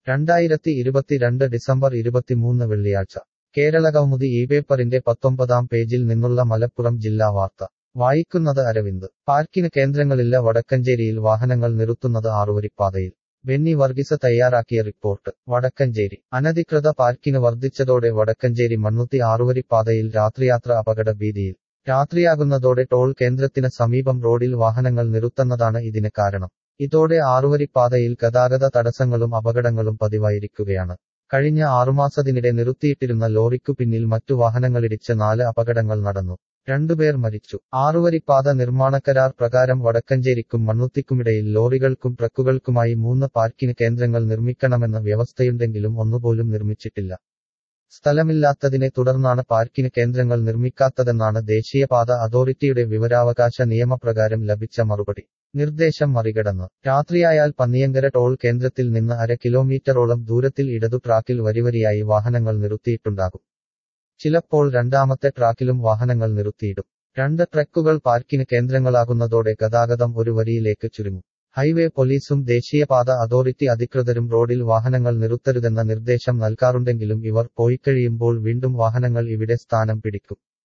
രണ്ടായിരത്തി ഇരുപത്തിരണ്ട് ഡിസംബർ ഇരുപത്തിമൂന്ന് വെള്ളിയാഴ്ച കേരളകൗമുദി ഈ പേപ്പറിന്റെ പത്തൊമ്പതാം പേജിൽ നിന്നുള്ള മലപ്പുറം ജില്ലാ വാർത്ത വായിക്കുന്നത് അരവിന്ദ് പാർക്കിന് കേന്ദ്രങ്ങളില്ല വടക്കഞ്ചേരിയിൽ വാഹനങ്ങൾ നിർത്തുന്നത് ആറുവരിപ്പാതയിൽ ബെന്നി വർഗീസ് തയ്യാറാക്കിയ റിപ്പോർട്ട് വടക്കഞ്ചേരി അനധികൃത പാർക്കിന് വർദ്ധിച്ചതോടെ വടക്കഞ്ചേരി മണ്ണുത്തി ആറുവരിപ്പാതയിൽ രാത്രിയാത്ര അപകട ഭീതിയിൽ രാത്രിയാകുന്നതോടെ ടോൾ കേന്ദ്രത്തിന് സമീപം റോഡിൽ വാഹനങ്ങൾ നിർത്തുന്നതാണ് ഇതിന് കാരണം ഇതോടെ ആറുവരിപ്പാതയിൽ ഗതാഗത തടസ്സങ്ങളും അപകടങ്ങളും പതിവായിരിക്കുകയാണ് കഴിഞ്ഞ ആറുമാസത്തിനിടെ നിർത്തിയിട്ടിരുന്ന ലോറിക്കു പിന്നിൽ മറ്റു വാഹനങ്ങളിടിച്ച് നാല് അപകടങ്ങൾ നടന്നു രണ്ടുപേർ മരിച്ചു ആറുവരിപ്പാത നിർമ്മാണക്കരാർ പ്രകാരം വടക്കഞ്ചേരിക്കും മണ്ണുത്തിക്കുമിടയിൽ ലോറികൾക്കും ട്രക്കുകൾക്കുമായി മൂന്ന് പാർക്കിന് കേന്ദ്രങ്ങൾ നിർമ്മിക്കണമെന്ന വ്യവസ്ഥയുണ്ടെങ്കിലും ഒന്നുപോലും നിർമ്മിച്ചിട്ടില്ല സ്ഥലമില്ലാത്തതിനെ തുടർന്നാണ് പാർക്കിന് കേന്ദ്രങ്ങൾ നിർമ്മിക്കാത്തതെന്നാണ് ദേശീയപാത അതോറിറ്റിയുടെ വിവരാവകാശ നിയമപ്രകാരം ലഭിച്ച മറുപടി നിർദ്ദേശം മറികടന്ന് രാത്രിയായാൽ പന്നിയങ്കര ടോൾ കേന്ദ്രത്തിൽ നിന്ന് അര കിലോമീറ്ററോളം ദൂരത്തിൽ ഇടതു ട്രാക്കിൽ വരിവരിയായി വാഹനങ്ങൾ നിർത്തിയിട്ടുണ്ടാകും ചിലപ്പോൾ രണ്ടാമത്തെ ട്രാക്കിലും വാഹനങ്ങൾ നിർത്തിയിടും രണ്ട് ട്രക്കുകൾ പാർക്കിന് കേന്ദ്രങ്ങളാകുന്നതോടെ ഗതാഗതം ഒരു വരിയിലേക്ക് ചുരുങ്ങും ഹൈവേ പോലീസും ദേശീയപാത അതോറിറ്റി അധികൃതരും റോഡിൽ വാഹനങ്ങൾ നിർത്തരുതെന്ന നിർദ്ദേശം നൽകാറുണ്ടെങ്കിലും ഇവർ പോയിക്കഴിയുമ്പോൾ വീണ്ടും വാഹനങ്ങൾ ഇവിടെ സ്ഥാനം പിടിക്കും